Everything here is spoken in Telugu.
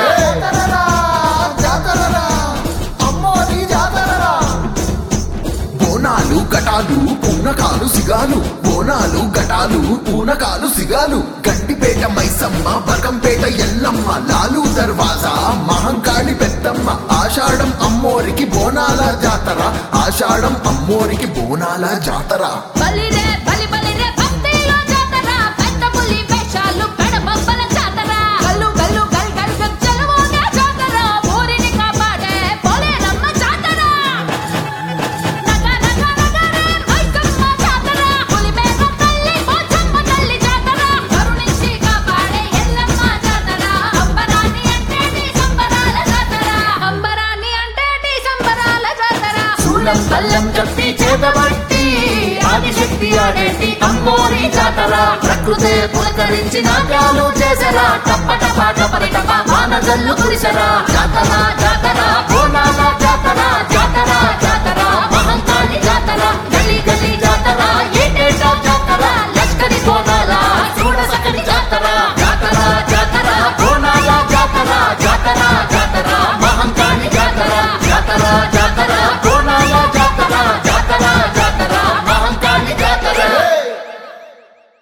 జాతరరా జాతరరా అమ్మోరి జాతరరా బోనాలు ఘటాలు పూనకాలు సిగాలు బోనాలు ఘటాలు పూనకాలు సిగాలు గండిపేట మైసమ్మ బకంపేట ఎల్లమ్మ లాలు దర్వాజా మహంకాళి పెద్దమ్మ ఆషాఢం అమ్మోరికి బోనాల జాతర ఆషాఢం అమ్మోరికి బోనాల జాతర బలిరే బలి బలిరే భక్తిలో జాతర పెద్ద పులి వేషాలు పెడబొబ్బల జాతర గల్లు గల్లు గల్ గల్ గల్ చెలవోగా జాతర ఊరిని కాపాడే పోలేరమ్మ జాతర నగ నగ నగరే మైసమ్మ జాతర పులిమేర తల్లి పోచమ్మ తల్లి జాతర కరుణించి కాపాడే ఎల్లమ్మ జాతర అంబరాన్ని అంటేటి సంబరాల జాతర అంబరాన్ని అంటేటి సంబరాల జాతర శూలం కళ్ళం చెప్పి చేతబట్టి ఆదిశక్తి ఆడేటి అమ్మోరి జాతర ప్రకృతే పులకరించి నాట్యాలు చేసరా టప్ప టప టప టప వాన జల్లు కురిసరా జాతర జాతర బోనాల